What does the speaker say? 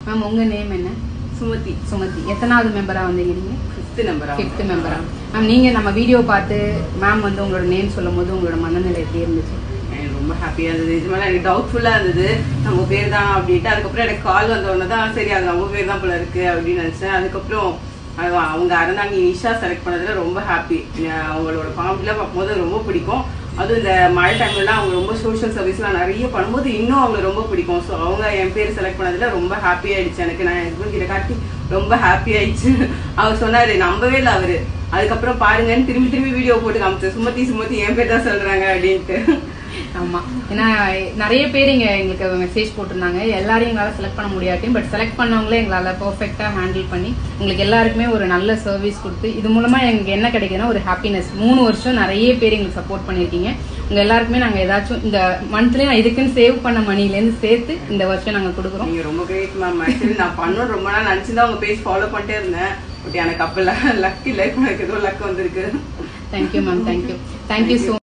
ma'am உங்க name என்ன சுமதி சுமதி எத்தனாவது மெம்பரா வந்தீங்க நீங்க ஃபிஃப்த் நம்பரா ஃபிஃப்த் மெம்பரா மேம் நீங்க நம்ம வீடியோ பார்த்து மேம் வந்து உங்களோட நேம் சொல்லும் போது உங்களோட மனநிலை எப்படி இருந்துச்சு எனக்கு ரொம்ப ஹாப்பியா இருந்தது இது மேலே எனக்கு டவுட்ஃபுல்லா இருந்தது நம்ம பேர் தான் அப்படின்ட்டு அதுக்கப்புறம் எனக்கு கால் வந்த உடனே தான் சரி அது நம்ம பேர் தான் போல இருக்கு அப்படின்னு நினைச்சேன் அதுக்கப்புறம் அது அவங்க அறந்தாங்க நிஷா செலக்ட் பண்ணதுல ரொம்ப ஹாப்பி அவங்களோட காமெடிலாம் பார்க்கும்போது ரொம்ப பிடிக்கும் அதுவும் இந்த மழை டைம்லலாம் அவங்க ரொம்ப சோஷியல் சர்வீஸ்லாம் நிறைய பண்ணும்போது இன்னும் அவங்களை ரொம்ப பிடிக்கும் ஸோ அவங்க என் பேர் செலக்ட் பண்ணதுல ரொம்ப ஹாப்பி ஆயிடுச்சு எனக்கு நான் என் husband கிட்ட காட்டி ரொம்ப ஹாப்பி ஆயிடுச்சு அவர் சொன்னாரு நம்பவே இல்லை அவரு அதுக்கப்புறம் பாருங்கன்னு திரும்பி திரும்பி வீடியோ போட்டு காமிச்சு சுமதி சுமதி என் பேர் தான் சொல்றாங்க அப்படின்ட்டு ஆமா ஏன்னா நிறைய பேர் இங்க எங்களுக்கு மெசேஜ் போட்டிருந்தாங்க எல்லாரையும் எங்களால செலக்ட் பண்ண முடியாட்டியும் பட் செலக்ட் பண்ணவங்களே எங்களால பெர்ஃபெக்ட்டா ஹேண்டில் பண்ணி உங்களுக்கு எல்லாருக்குமே ஒரு நல்ல சர்வீஸ் கொடுத்து இது மூலமா எங்களுக்கு என்ன கிடைக்குதுன்னா ஒரு ஹாப்பினஸ் மூணு வருஷம் நிறைய பேர் எங்களுக்கு சப்போர்ட் பண்ணிருக்கீங்க உங்க எல்லாருக்குமே நாங்க ஏதாச்சும் இந்த மந்த்லயே நான் இதுக்குன்னு சேவ் பண்ண மணில இருந்து சேர்த்து இந்த வருஷம் நாங்க கொடுக்குறோம் நீங்க ரொம்ப கிரேட் மேம் ஆக்சுவலி நான் பண்ணணும் ரொம்ப நாள் நினைச்சிருந்தா உங்க பேஜ் ஃபாலோ பண்ணிட்டே இருந்தேன் பட் எனக்கு அப்ப லக் இல்ல இப்ப எனக்கு ஏதோ லக் வந்திருக்கு thank you ma'am thank you thank you so